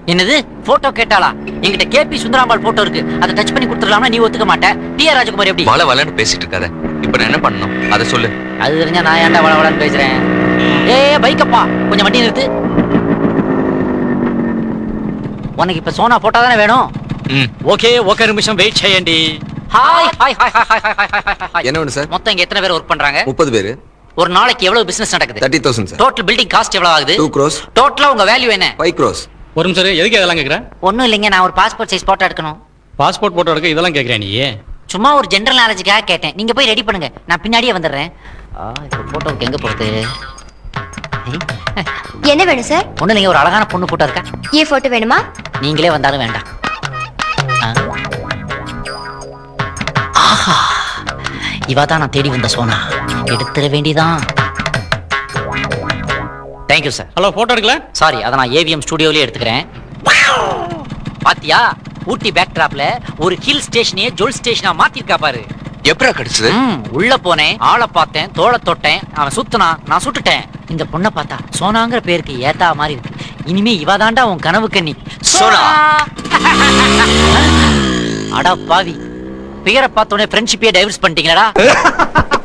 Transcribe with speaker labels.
Speaker 1: என்னது போட்டோ கேட்டாளா என்கிட்ட KP Sundarambal photo இருக்கு அதை டச் பண்ணி கொடுத்துடலாம்னா நீ ஒத்துக்க மாட்ட டி ஆர் ராஜகுமார் எப்படி
Speaker 2: வள வளன்னு பேசிட்டு இருக்காத இப்ப நான் என்ன பண்ணணும் அதை சொல்லு
Speaker 1: அது தெரிஞ்சா நான் ஏன்டா வள வளன்னு பேசுறேன் ஏ பைக்கப்பா கொஞ்சம் வண்டி நிறுத்து உனக்கு இப்ப சோனா போட்டோ தானே வேணும்
Speaker 2: ம்
Speaker 3: ఓకే ఒక నిమిషం వెయిట్ చేయండి
Speaker 1: hi hi hi hi hi hi hi hi hi
Speaker 4: என்ன வேணும் சார்
Speaker 1: மொத்தம் இங்க எத்தனை பேர் ஒர்க் பண்றாங்க
Speaker 4: முப்பது பேர்
Speaker 1: ஒரு நாளைக்கு எவ்வளவு பிசினஸ் நடக்குது
Speaker 4: thirty thousand sir
Speaker 1: total building cost எவ்வளவு ஆகுது
Speaker 4: டூ க்ரோஸ்
Speaker 1: டோட்டலா உங்க வேல்யூ என்ன
Speaker 4: ஃபைவ் க்ரோஸ்
Speaker 3: ஒரு நிமிஷம் எதுக்கு இதெல்லாம் கேக்குற
Speaker 1: ஒண்ணும் இல்லைங்க நான் ஒரு பாஸ்போர்ட் சைஸ் போட்டோ எடுக்கணும்
Speaker 3: பாஸ்போர்ட் போட்டோ எடுக்க இதெல்லாம் கேக்குறேன் நீ
Speaker 1: சும்மா ஒரு ஜெனரல் நாலேஜுக்காக கேட்டேன் நீங்க போய் ரெடி பண்ணுங்க நான் பின்னாடியே வந்துடுறேன் ஆ இப்போ போட்டோவுக்கு எங்க போறது
Speaker 5: என்ன வேணும் சார்
Speaker 1: ஒண்ணு இல்லைங்க ஒரு அழகான பொண்ணு போட்டோ இருக்கா
Speaker 5: ஏ போட்டோ வேணுமா
Speaker 1: நீங்களே வந்தாலும் வேண்டாம் ஆ. ஆஹா இவா தான் நான் தேடி வந்த சோனா எடுத்துட வேண்டியதான் தேங்க்யூ சார்
Speaker 3: ஹலோ போட்டோ எடுக்கல
Speaker 1: சாரி அதை நான் ஏவிஎம் ஸ்டுடியோலயே எடுத்துக்கிறேன் பாத்தியா ஊட்டி பேக் டிராப்ல ஒரு ஹில் ஸ்டேஷனையே ஜொல் ஸ்டேஷனா மாத்திருக்கா பாரு
Speaker 2: எப்படா கிடைச்சது
Speaker 1: ம், உள்ள போனேன் ஆளை பார்த்தேன் தோளை தொட்டேன் அவன் சுத்துனான் நான் சுட்டுட்டேன் இந்த பொண்ணை பார்த்தா சோனாங்கிற பேருக்கு ஏத்தா மாதிரி இருக்கு இனிமே இவாதாண்டா உன் கனவு கண்ணி
Speaker 2: சோனா.
Speaker 1: அடா பாவி பெயரை பார்த்தோன்னே ஃப்ரெண்ட்ஷிப்பே டைவர்ஸ் பண்ணிட்டீங்களடா